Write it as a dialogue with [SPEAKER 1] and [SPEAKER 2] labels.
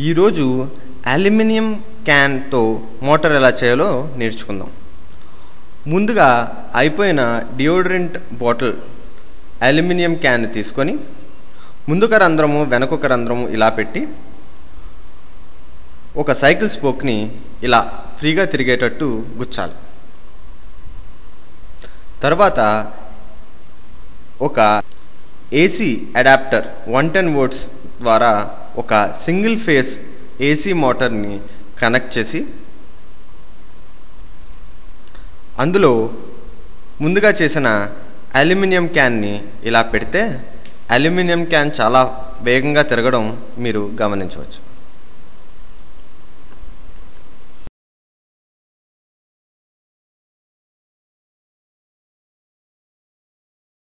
[SPEAKER 1] ఈరోజు aluminium క్యాన్తో motor ఎలా చేయాలో నేర్చుకుందాం ముందుగా అయిపోయిన డియోడ్రెంట్ బాటిల్ అల్యూమినియం క్యాన్ తీసుకొని ముందుక రంధ్రము వెనకొక రంధ్రము ఇలా పెట్టి ఒక సైకిల్ స్పోక్ని ఇలా ఫ్రీగా తిరిగేటట్టు గుచ్చాలి తర్వాత ఒక AC adapter one ten volts ద్వారా ఒక సింగిల్ ఫేస్ ఏసీ మోటార్ని కనెక్ట్ చేసి అందులో ముందుగా చేసిన అల్యూమినియం క్యాన్ని ఇలా పెడితే అల్యూమినియం క్యాన్ చాలా వేగంగా తిరగడం మీరు గమనించవచ్చు